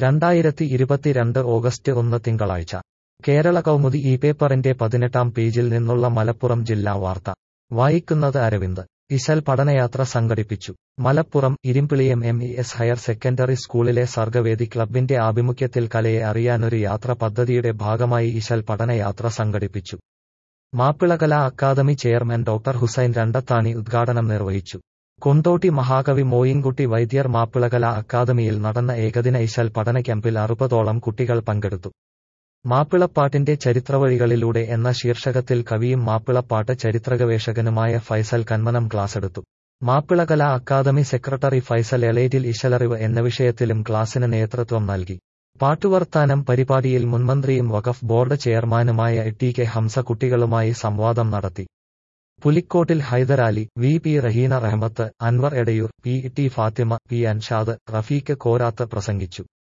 രണ്ടായിരത്തി ഇരുപത്തിരണ്ട് ഓഗസ്റ്റ് ഒന്ന് തിങ്കളാഴ്ച കേരള കൗമുദി ഈ പേപ്പറിന്റെ പതിനെട്ടാം പേജിൽ നിന്നുള്ള മലപ്പുറം ജില്ലാ വാർത്ത വായിക്കുന്നത് അരവിന്ദ് ഇശൽ പഠനയാത്ര സംഘടിപ്പിച്ചു Malappuram Irimbiliyam M E S higher secondary സ്കൂളിലെ സർഗവേദി ക്ലബിന്റെ ആഭിമുഖ്യത്തിൽ കലയെ അറിയാനൊരു യാത്ര പദ്ധതിയുടെ ഭാഗമായി ഇശൽ പഠനയാത്ര സംഘടിപ്പിച്ചു Mappilakala academy chairman doctor Hussain Randathani ഉദ്ഘാടനം നിർവഹിച്ചു കൊണ്ടോട്ടി മഹാകവി മോയിൻകുട്ടി വൈദ്യർ മാപ്പിളകലാ അക്കാദമിയിൽ നടന്ന ഏകദിന ഇശൽ പഠന ക്യാമ്പിൽ അറുപതോളം കുട്ടികൾ പങ്കെടുത്തു മാപ്പിളപ്പാട്ടിന്റെ ചരിത്രവഴികളിലൂടെ എന്ന ശീർഷകത്തിൽ കവിയും മാപ്പിളപ്പാട്ട് ചരിത്രഗവേഷകനുമായ ഫൈസൽ കന്മനം ക്ലാസെടുത്തു മാപ്പിളകലാ അക്കാദമി സെക്രട്ടറി ഫൈസൽ എളേറ്റിൽ ഇശലറിവ് എന്ന വിഷയത്തിലും ക്ലാസിന് നേതൃത്വം നൽകി പാട്ടുവർത്താനം പരിപാടിയിൽ മുൻമന്ത്രിയും വഖഫ് ബോർഡ് ചെയർമാനുമായ ടി കെ ഹംസ കുട്ടികളുമായി സംവാദം നടത്തി Pulikkottil Hyderali V P Raheena Rahmath Anwar Edayur P T Fathima P Anshad Rafeeq Korath പ്രസംഗിച്ചു